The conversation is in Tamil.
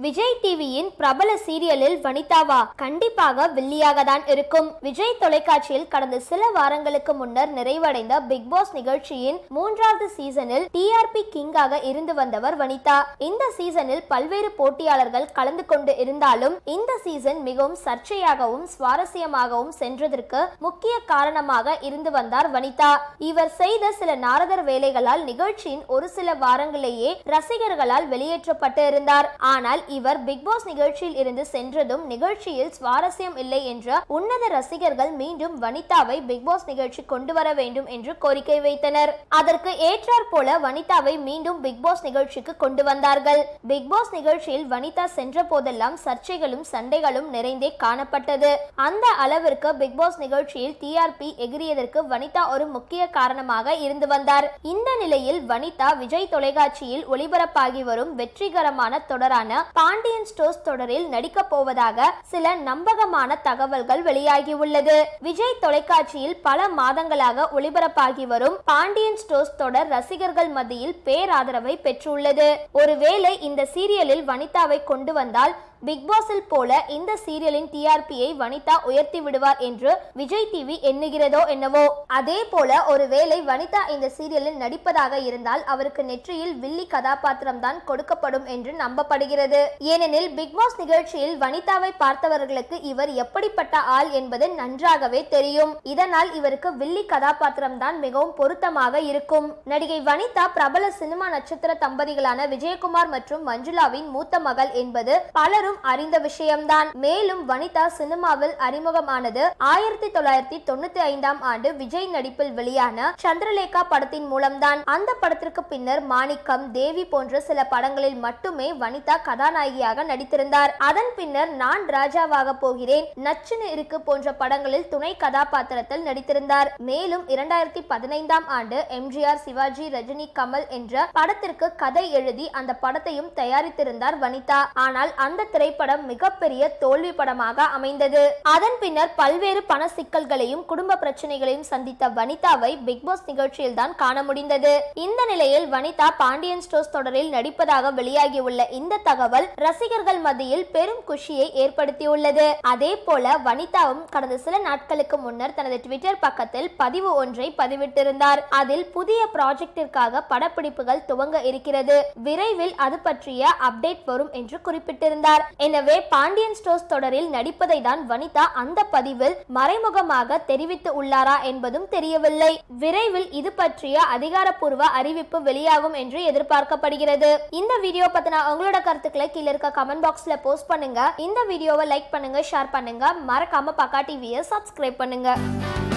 விஜய் டிவியின் பிரபல சீரியலில் வனிதாவா கண்டிப்பாக வில்லியாக தான் இருக்கும் விஜய் தொலைக்காட்சியில் கடந்த சில வாரங்களுக்கு முன்னர் நிறைவடைந்த பிக் பாஸ் நிகழ்ச்சியின் மூன்றாவது சீசனில் டிஆர்பி கிங்காக இருந்து வந்தவர் வனிதா இந்த சீசனில் பல்வேறு போட்டியாளர்கள் கலந்து கொண்டு இருந்தாலும் இந்த சீசன் மிகவும் சர்ச்சையாகவும் சுவாரஸ்யமாகவும் சென்றதற்கு முக்கிய காரணமாக இருந்து வந்தார் வனிதா இவர் செய்த சில நாரதர் வேலைகளால் நிகழ்ச்சியின் ஒரு சில வாரங்களிலேயே ரசிகர்களால் வெளியேற்றப்பட்டு இருந்தார் ஆனால் இவர் பிக் பாஸ் நிகழ்ச்சியில் இருந்து சென்றதும் நிகழ்ச்சியில் சுவாரஸ்யம் இல்லை என்ற உன்னத ரசிகர்கள் மீண்டும் வனிதாவை பிக் பாஸ் நிகழ்ச்சி கொண்டு வர வேண்டும் என்று கோரிக்கை வைத்தனர் அதற்கு ஏற்றாற் போல வனிதாவை மீண்டும் பிக் பாஸ் நிகழ்ச்சிக்கு கொண்டு வந்தார்கள் பிக் பாஸ் நிகழ்ச்சியில் வனிதா சென்ற போதெல்லாம் சர்ச்சைகளும் சண்டைகளும் நிறைந்தே காணப்பட்டது அந்த அளவிற்கு பிக் பாஸ் நிகழ்ச்சியில் டிஆர்பி எகிரியதற்கு வனிதா ஒரு முக்கிய காரணமாக இருந்து வந்தார் இந்த நிலையில் வனிதா விஜய் தொலைக்காட்சியில் ஒளிபரப்பாகி வரும் வெற்றிகரமான தொடரான பாண்டியன் ஸ்டோர்ஸ் தொடரில் நடிக்கப் போவதாக சில நம்பகமான தகவல்கள் வெளியாகியுள்ளது விஜய் தொலைக்காட்சியில் பல மாதங்களாக ஒளிபரப்பாகி வரும் பாண்டியன் ஸ்டோர்ஸ் தொடர் ரசிகர்கள் மத்தியில் பேராதரவை பெற்றுள்ளது ஒருவேளை இந்த சீரியலில் வனிதாவை கொண்டு வந்தால் பிக் பாஸில் போல இந்த சீரியலின் டிஆர்பியை வனிதா உயர்த்தி விடுவார் என்று விஜய் டிவி எண்ணுகிறதோ என்னவோ அதே போல ஒருவேளை வனிதா இந்த சீரியலில் நடிப்பதாக இருந்தால் அவருக்கு நெற்றியில் வில்லி கதாபாத்திரம் தான் கொடுக்கப்படும் என்று நம்பப்படுகிறது ஏனெனில் பிக் பாஸ் நிகழ்ச்சியில் வனிதாவை பார்த்தவர்களுக்கு இவர் எப்படிப்பட்ட ஆள் என்பது நன்றாகவே தெரியும் இதனால் இவருக்கு வில்லி கதாபாத்திரம் தான் மிகவும் பொருத்தமாக இருக்கும் நடிகை வனிதா பிரபல சினிமா நட்சத்திர தம்பதிகளான விஜயகுமார் மற்றும் மஞ்சுளாவின் மூத்த மகள் என்பது பலரும் அறிந்த விஷயம்தான் மேலும் வனிதா சினிமாவில் அறிமுகமானது ஆயிரத்தி தொள்ளாயிரத்தி தொண்ணூத்தி ஐந்தாம் ஆண்டு விஜய் நடிப்பில் வெளியான சந்திரலேகா படத்தின் மூலம்தான் அந்த படத்திற்கு பின்னர் மாணிக்கம் தேவி போன்ற சில படங்களில் மட்டுமே வனிதா கதாநாயகியாக நடித்திருந்தார் அதன் பின்னர் நான் ராஜாவாக போகிறேன் நச்சுன்னு இருக்கு போன்ற படங்களில் துணை கதாபாத்திரத்தில் நடித்திருந்தார் மேலும் இரண்டாயிரத்தி பதினைந்தாம் ஆண்டு எம்ஜிஆர் சிவாஜி ரஜினி கமல் என்ற படத்திற்கு கதை எழுதி அந்த படத்தையும் தயாரித்திருந்தார் வனிதா ஆனால் அந்த திரைப்படம் மிகப்பெரிய தோல்வி படமாக அமைந்தது அதன் பின்னர் பல்வேறு பண சிக்கல்களையும் குடும்ப பிரச்சனைகளையும் சந்தித்த வனிதாவை பிக் பாஸ் நிகழ்ச்சியில் தான் காண முடிந்தது இந்த நிலையில் வனிதா பாண்டியன் ஸ்டோர்ஸ் தொடரில் நடிப்பதாக வெளியாகியுள்ள இந்த தகவல் ரசிகர்கள் மத்தியில் பெரும் குஷியை ஏற்படுத்தியுள்ளது அதே போல வனிதாவும் கடந்த சில நாட்களுக்கு முன்னர் தனது ட்விட்டர் பக்கத்தில் பதிவு ஒன்றை பதிவிட்டிருந்தார் அதில் புதிய ப்ராஜெக்டிற்காக படப்பிடிப்புகள் துவங்க இருக்கிறது விரைவில் அது பற்றிய அப்டேட் வரும் என்று குறிப்பிட்டிருந்தார் எனவே பாண்டியன் ஸ்டோர்ஸ் தொடரில் நடிப்பதை தான் வனிதா அந்த பதிவில் மறைமுகமாக தெரிவித்து உள்ளாரா என்பதும் தெரியவில்லை விரைவில் இது பற்றிய அதிகாரப்பூர்வ அறிவிப்பு வெளியாகும் என்று எதிர்பார்க்கப்படுகிறது இந்த வீடியோ பத்தின உங்களோட கருத்துக்களை கீழே இருக்க கமெண்ட் பாக்ஸ்ல போஸ்ட் பண்ணுங்க இந்த வீடியோவை லைக் பண்ணுங்க ஷேர் பண்ணுங்க மறக்காம பக்கா டிவியை சப்ஸ்கிரைப் பண்ணுங்க